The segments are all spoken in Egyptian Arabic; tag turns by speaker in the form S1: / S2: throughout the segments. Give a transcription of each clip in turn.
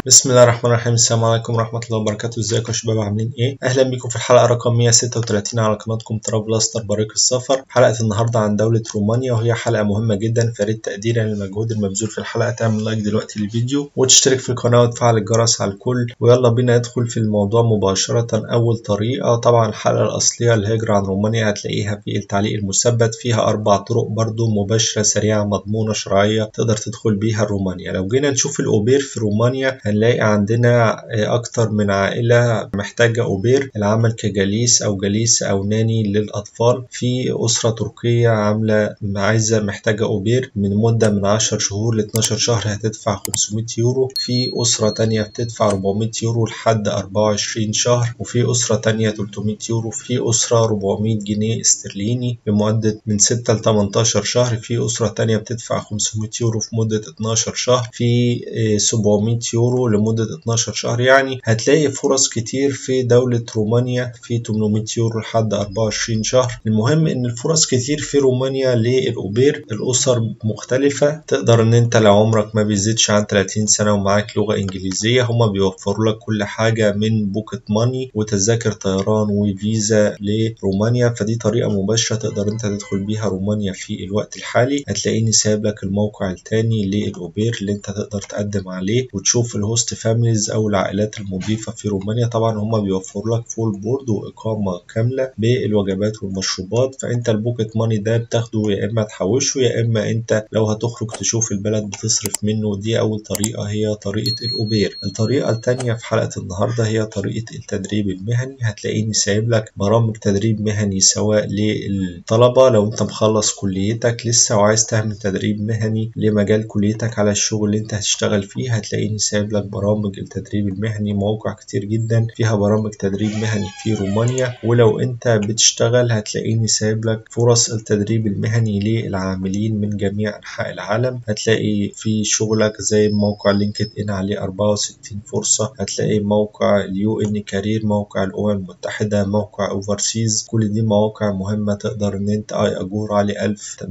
S1: بسم الله الرحمن الرحيم السلام عليكم ورحمة الله وبركاته ازيكم يا شباب عاملين ايه اهلا بيكم في الحلقة رقم 136 على قناتكم ترافلاستر بريق السفر حلقة النهاردة عن دولة رومانيا وهي حلقة مهمة جدا فريد تقديرا للمجهود المبذول في الحلقة تعمل لايك دلوقتي للفيديو وتشترك في القناة وتفعل الجرس على الكل ويلا بينا ندخل في الموضوع مباشرة اول طريقة طبعا الحلقة الاصلية الهجرة عن رومانيا هتلاقيها في التعليق المثبت فيها اربع طرق برضو مباشرة سريعة مضمونة شرعية تقدر تدخل بيها رومانيا لو جينا نشوف الاوبير في رومانيا هنلاقي عندنا أكتر من عائلة محتاجة أوبير العمل كجليس أو جليس أو ناني للأطفال في أسرة تركية عاملة عايزة محتاجة أوبير من مدة من 10 شهور ل 12 شهر هتدفع 500 يورو في أسرة تانية بتدفع 400 يورو لحد 24 شهر وفي أسرة تانية 300 يورو في أسرة 400 جنيه استرليني لمدة من 6 ل 18 شهر في أسرة تانية بتدفع 500 يورو في مدة 12 شهر في 700 يورو لمدة 12 شهر يعني هتلاقي فرص كتير في دولة رومانيا في 800 يورو لحد 24 شهر المهم ان الفرص كتير في رومانيا للأوبير الأسر مختلفة تقدر ان انت لو عمرك ما بيزيدش عن 30 سنة ومعاك لغة انجليزية هما بيوفروا لك كل حاجة من بوكت ماني وتذاكر طيران وفيزا لرومانيا فدي طريقة مباشرة تقدر انت تدخل بيها رومانيا في الوقت الحالي هتلاقيني سايب لك الموقع التاني للأوبير اللي انت تقدر تقدم عليه وتشوف الهوست فاميليز او العائلات المضيفة في رومانيا طبعا هما بيوفروا لك فول بورد وإقامة كاملة بالوجبات والمشروبات فأنت البوكت ماني ده بتاخده يا إما تحوشه يا إما أنت لو هتخرج تشوف البلد بتصرف منه دي أول طريقة هي طريقة الأوبير الطريقة التانية في حلقة النهاردة هي طريقة التدريب المهني هتلاقيني سايب لك برامج تدريب مهني سواء للطلبة لو أنت مخلص كليتك لسه وعايز تعمل تدريب مهني لمجال كليتك على الشغل اللي أنت هتشتغل فيه هتلاقيني سايب لك برامج التدريب المهني مواقع كتير جدا فيها برامج تدريب مهني في رومانيا ولو انت بتشتغل هتلاقيني سايب لك فرص التدريب المهني للعاملين من جميع انحاء العالم هتلاقي في شغلك زي موقع لينكد ان عليه 64 فرصة هتلاقي موقع اليو ان كارير موقع الامم المتحدة موقع اوفرسيز كل دي مواقع مهمة تقدر ان انت اي اجور عليه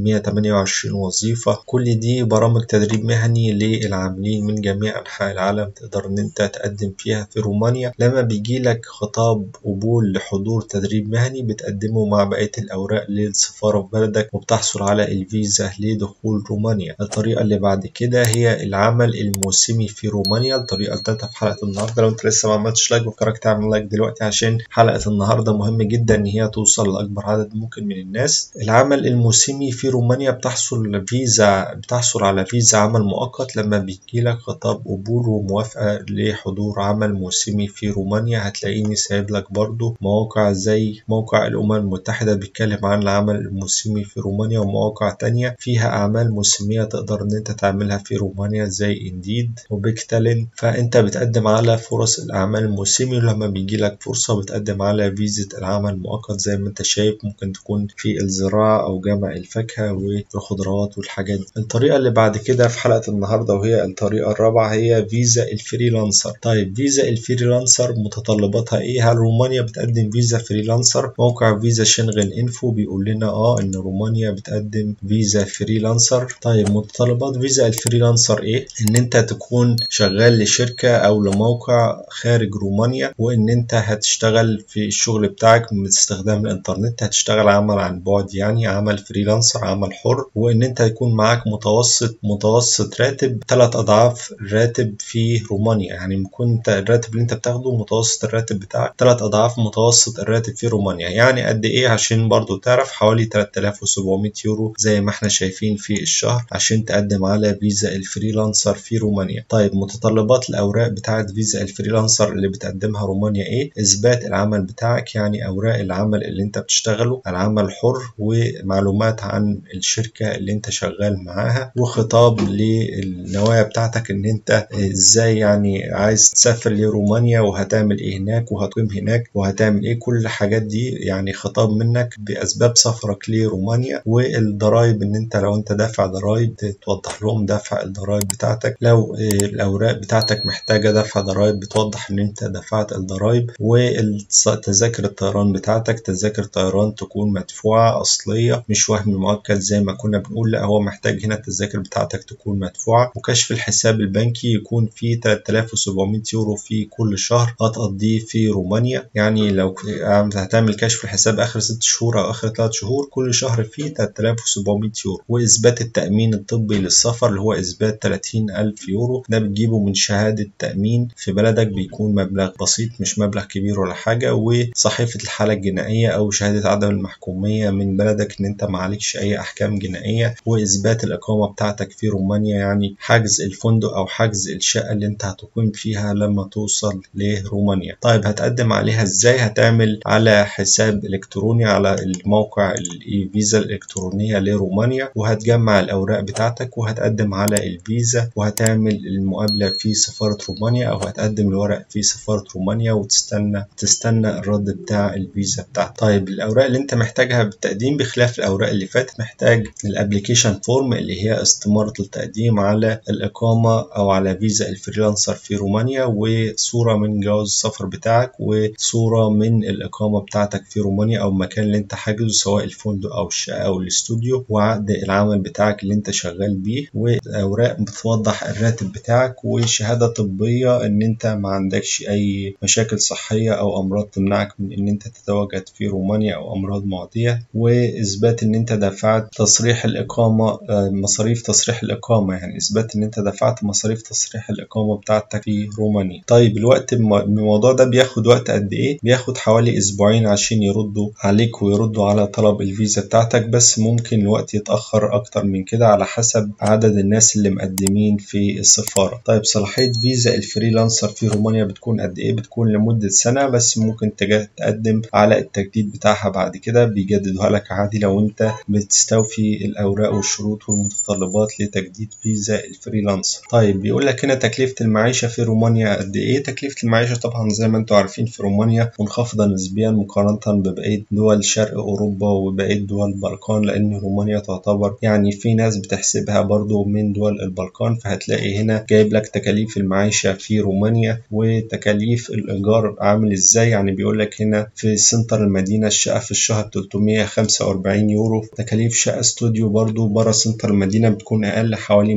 S1: 1128 وظيفة كل دي برامج تدريب مهني للعاملين من جميع انحاء العالم تقدر ان انت تقدم فيها في رومانيا لما بيجي لك خطاب قبول لحضور تدريب مهني بتقدمه مع بقية الأوراق للسفارة في بلدك وبتحصل على الفيزا لدخول رومانيا الطريقة اللي بعد كده هي العمل الموسمي في رومانيا الطريقة التالتة في حلقة النهاردة لو انت لسه ما عملتش لايك وفكرك تعمل لايك دلوقتي عشان حلقة النهاردة مهم جدا ان هي توصل لأكبر عدد ممكن من الناس العمل الموسمي في رومانيا بتحصل فيزا بتحصل على فيزا عمل مؤقت لما بيجي لك خطاب قبول وموافقة لحضور عمل موسمي في رومانيا هتلاقيني سايب لك برضو مواقع زي موقع الأمم المتحدة بيتكلم عن العمل الموسمي في رومانيا ومواقع تانية فيها أعمال موسمية تقدر إن أنت تعملها في رومانيا زي إنديد وبيكتالين فأنت بتقدم على فرص الأعمال الموسمي ولما بيجي لك فرصة بتقدم على فيزا العمل المؤقت زي ما أنت شايف ممكن تكون في الزراعة أو جمع الفاكهة والخضروات والحاجات دي الطريقة اللي بعد كده في حلقة النهاردة وهي الطريقة الرابعة هي فيزا الفريلانسر طيب فيزا الفريلانسر متطلباتها ايه هل رومانيا بتقدم فيزا فريلانسر موقع فيزا شنغن انفو بيقول لنا اه ان رومانيا بتقدم فيزا فريلانسر طيب متطلبات فيزا الفريلانسر ايه ان انت تكون شغال لشركة او لموقع خارج رومانيا وان انت هتشتغل في الشغل بتاعك باستخدام الانترنت هتشتغل عمل عن بعد يعني عمل فريلانسر عمل حر وان انت يكون معاك متوسط متوسط راتب ثلاث اضعاف الراتب في رومانيا يعني يكون انت الراتب اللي انت بتاخده متوسط الراتب بتاعك ثلاث اضعاف متوسط الراتب في رومانيا يعني قد ايه عشان برضو تعرف حوالي 3700 يورو زي ما احنا شايفين في الشهر عشان تقدم على فيزا الفريلانسر في رومانيا طيب متطلبات الاوراق بتاعت فيزا الفريلانسر اللي بتقدمها رومانيا ايه اثبات العمل بتاعك يعني اوراق العمل اللي انت بتشتغله العمل الحر ومعلومات عن الشركة اللي انت شغال معاها وخطاب للنوايا بتاعتك ان انت ازاي يعني عايز تسافر لرومانيا وهتعمل ايه هناك وهتقيم هناك وهتعمل ايه كل الحاجات دي يعني خطاب منك باسباب سفرك لرومانيا والضرايب ان انت لو انت دافع ضرايب توضح لهم دفع الضرايب بتاعتك لو الاوراق بتاعتك محتاجه دفع ضرايب بتوضح ان انت دفعت الضرايب وتذاكر الطيران بتاعتك تذاكر طيران تكون مدفوعه اصليه مش وهم مؤكد زي ما كنا بنقول لا هو محتاج هنا التذاكر بتاعتك تكون مدفوعه وكشف الحساب البنكي يكون فيه 3700 يورو في كل شهر هتقضيه في رومانيا يعني لو هتعمل كشف الحساب اخر 6 شهور او اخر 3 شهور كل شهر فيه 3700 يورو واثبات التامين الطبي للسفر اللي هو اثبات 30000 يورو ده بتجيبه من شهاده تامين في بلدك بيكون مبلغ بسيط مش مبلغ كبير ولا حاجه وصحيفه الحاله الجنائيه او شهاده عدم المحكوميه من بلدك ان انت معلكش اي احكام جنائيه واثبات الاقامه بتاعتك في رومانيا يعني حجز الفندق او حجز الشقه اللي انت هتقيم فيها لما توصل لرومانيا طيب هتقدم عليها ازاي هتعمل على حساب الكتروني على الموقع الاي فيزا الالكترونيه لرومانيا وهتجمع الاوراق بتاعتك وهتقدم على الفيزا وهتعمل المقابله في سفاره رومانيا او هتقدم الورق في سفاره رومانيا وتستنى تستنى الرد بتاع الفيزا بتاعتك طيب الاوراق اللي انت محتاجها بالتقديم بخلاف الاوراق اللي فاتت محتاج الابلكيشن فورم اللي هي استماره التقديم على الاقامه او على فيزا الفريلانسر في رومانيا وصوره من جواز السفر بتاعك وصوره من الاقامه بتاعتك في رومانيا او المكان اللي انت حاجزه سواء الفندق او الشقه او الاستوديو وعقد العمل بتاعك اللي انت شغال بيه واوراق بتوضح الراتب بتاعك وشهاده طبيه ان انت ما عندكش اي مشاكل صحيه او امراض تمنعك من ان انت تتواجد في رومانيا او امراض معديه واثبات ان انت دفعت تصريح الاقامه مصاريف تصريح الاقامه يعني اثبات ان انت دفعت مصاريف تصريح الاقامه بتاعتك في رومانيا طيب الوقت الموضوع ده بياخد وقت قد ايه بياخد حوالي اسبوعين عشان يردوا عليك ويردوا على طلب الفيزا بتاعتك بس ممكن الوقت يتاخر اكتر من كده على حسب عدد الناس اللي مقدمين في السفاره طيب صلاحيه فيزا الفريلانسر في رومانيا بتكون قد ايه بتكون لمده سنه بس ممكن تقدم على التجديد بتاعها بعد كده بيجددوها لك عادي لو انت بتستوفي الاوراق والشروط والمتطلبات لتجديد فيزا الفريلانسر طيب بيقول لك هنا تكلفه المعيشه في رومانيا قد ايه تكلفه المعيشه طبعا زي ما انتم عارفين في رومانيا منخفضه نسبيا مقارنه ببقيه دول شرق اوروبا وبقيه دول البلقان لان رومانيا تعتبر يعني في ناس بتحسبها برضو من دول البلقان فهتلاقي هنا جايب لك تكاليف المعيشه في رومانيا وتكاليف الايجار عامل ازاي يعني بيقول لك هنا في سنتر المدينه الشقه في الشهر 345 يورو تكاليف شقه استوديو برضو بره سنتر المدينه بتكون اقل حوالي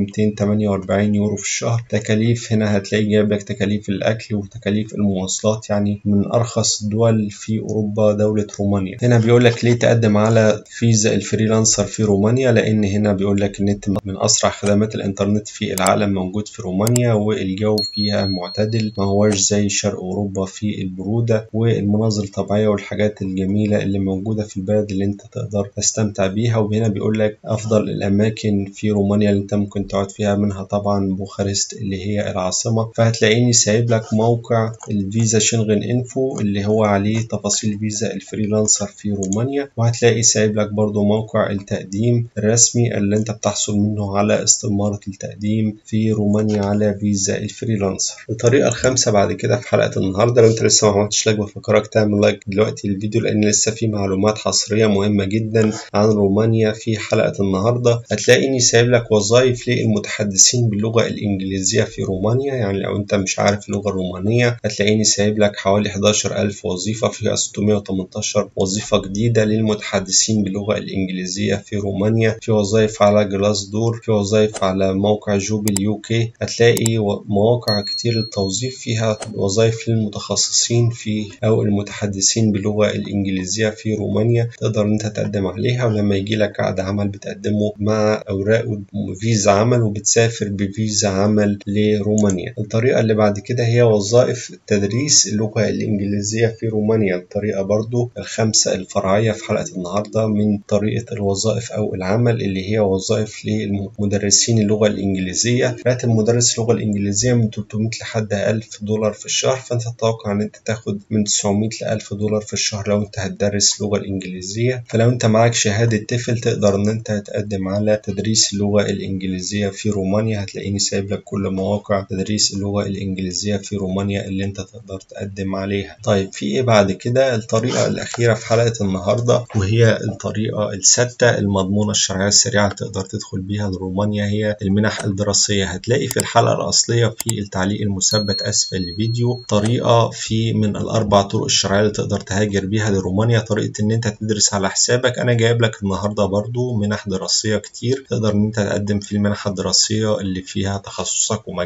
S1: 248 يورو في الشهر تكاليف هنا هتلاقي جايب لك تكاليف الاكل وتكاليف المواصلات يعني من ارخص الدول في اوروبا دوله رومانيا هنا بيقول لك ليه تقدم على فيزا الفريلانسر في رومانيا لان هنا بيقول لك النت من اسرع خدمات الانترنت في العالم موجود في رومانيا والجو فيها معتدل ما هوش زي شرق اوروبا في البروده والمناظر الطبيعيه والحاجات الجميله اللي موجوده في البلد اللي انت تقدر تستمتع بيها وهنا بيقول لك افضل الاماكن في رومانيا اللي انت ممكن تقعد فيها منها طبعا بوخارست اللي هي العاصمه فهتلاقيني سايب لك موقع الفيزا شنغن انفو اللي هو عليه تفاصيل فيزا الفريلانسر في رومانيا وهتلاقي سايب لك برضو موقع التقديم الرسمي اللي انت بتحصل منه على استمارة التقديم في رومانيا على فيزا الفريلانسر الطريقة الخامسة بعد كده في حلقة النهاردة لو انت لسه ما عملتش لايك بفكرك تعمل لايك دلوقتي الفيديو لان لسه في معلومات حصرية مهمة جدا عن رومانيا في حلقة النهاردة هتلاقيني سايب لك وظائف للمتحدثين باللغة الإنجليزية في رومانيا يعني لو انت مش عارف اللغة الرومانية هتلاقيني سايب لك حوالي 11000 وظيفة فيها 618 وظيفة جديدة للمتحدثين باللغة الإنجليزية في رومانيا في وظائف على جلاس دور في وظائف على موقع جوبل يو كي هتلاقي مواقع كتير للتوظيف فيها وظائف للمتخصصين في أو المتحدثين باللغة الإنجليزية في رومانيا تقدر انت تقدم عليها ولما يجي لك عقد عمل بتقدمه مع أوراق فيزا عمل وبتسافر بفيزا عمل لرومانيا الطريقة اللي بعد كده هي وظائف تدريس اللغة الإنجليزية في رومانيا الطريقة برضو الخامسة الفرعية في حلقة النهاردة من طريقة الوظائف أو العمل اللي هي وظائف للمدرسين اللغة الإنجليزية راتب مدرس اللغة الإنجليزية من 300 لحد 1000 دولار في الشهر فأنت تتوقع إن أنت تاخد من 900 ل 1000 دولار في الشهر لو أنت هتدرس اللغة الإنجليزية فلو أنت معاك شهادة تفل تقدر إن أنت تقدم على تدريس اللغة الإنجليزية في رومانيا هتلاقيني سايب لك كل مواقع تدريس اللغة الإنجليزية في رومانيا اللي أنت تقدر تقدم عليها طيب في إيه بعد كده الطريقة الأخيرة في حلقة النهاردة وهي الطريقة السادسة المضمونة الشرعية السريعة اللي تقدر تدخل بيها لرومانيا هي المنح الدراسية هتلاقي في الحلقة الأصلية في التعليق المثبت أسفل الفيديو طريقة في من الأربع طرق الشرعية اللي تقدر تهاجر بيها لرومانيا طريقة إن أنت تدرس على حسابك أنا جايب لك النهاردة برضو منح دراسية كتير تقدر إن أنت تقدم في المنحة الدراسية اللي فيها تخصصك ومجالك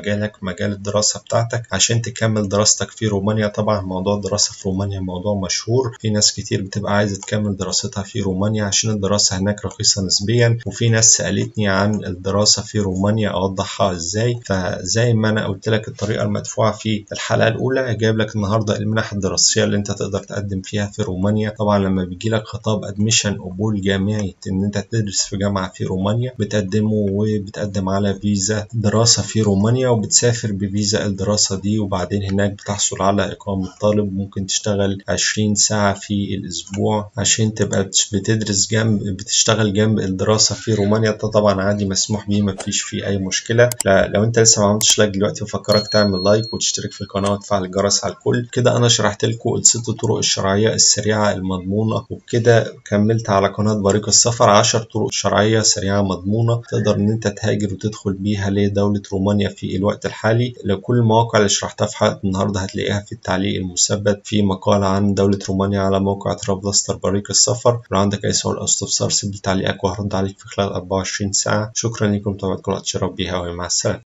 S1: مجالك مجال الدراسة بتاعتك عشان تكمل دراستك في رومانيا طبعا موضوع الدراسة في رومانيا موضوع مشهور في ناس كتير بتبقى عايزة تكمل دراستها في رومانيا عشان الدراسة هناك رخيصة نسبيا وفي ناس سألتني عن الدراسة في رومانيا أوضحها إزاي فزي ما أنا قلت لك الطريقة المدفوعة في الحلقة الأولى جايب لك النهاردة المنح الدراسية اللي أنت تقدر تقدم فيها في رومانيا طبعا لما بيجي لك خطاب أدميشن قبول جامعي إن أنت تدرس في جامعة في رومانيا بتقدمه وبتقدم على فيزا دراسة في رومانيا وبتسافر بفيزا الدراسة دي وبعدين هناك بتحصل على إقامة طالب ممكن تشتغل 20 ساعة في الأسبوع عشان تبقى بتدرس جنب بتشتغل جنب الدراسة في رومانيا ده طبعا عادي مسموح بيه مفيش فيه أي مشكلة لو أنت لسه ما عملتش لايك دلوقتي بفكرك تعمل لايك وتشترك في القناة وتفعل الجرس على الكل كده أنا شرحت لكم الست طرق الشرعية السريعة المضمونة وبكده كملت على قناة بريق السفر 10 طرق شرعية سريعة مضمونة تقدر إن أنت تهاجر وتدخل بيها لدولة رومانيا في الوقت الحالي لكل المواقع اللي شرحتها في حلقة النهاردة هتلاقيها في التعليق المثبت في مقال عن دولة رومانيا على موقع ترافلستر بريق السفر لو عندك أي سؤال أو استفسار سيب لي تعليقك وهرد عليك في خلال 24 ساعة شكرا لكم تابعتكم الأتشرف بها ومع السلامة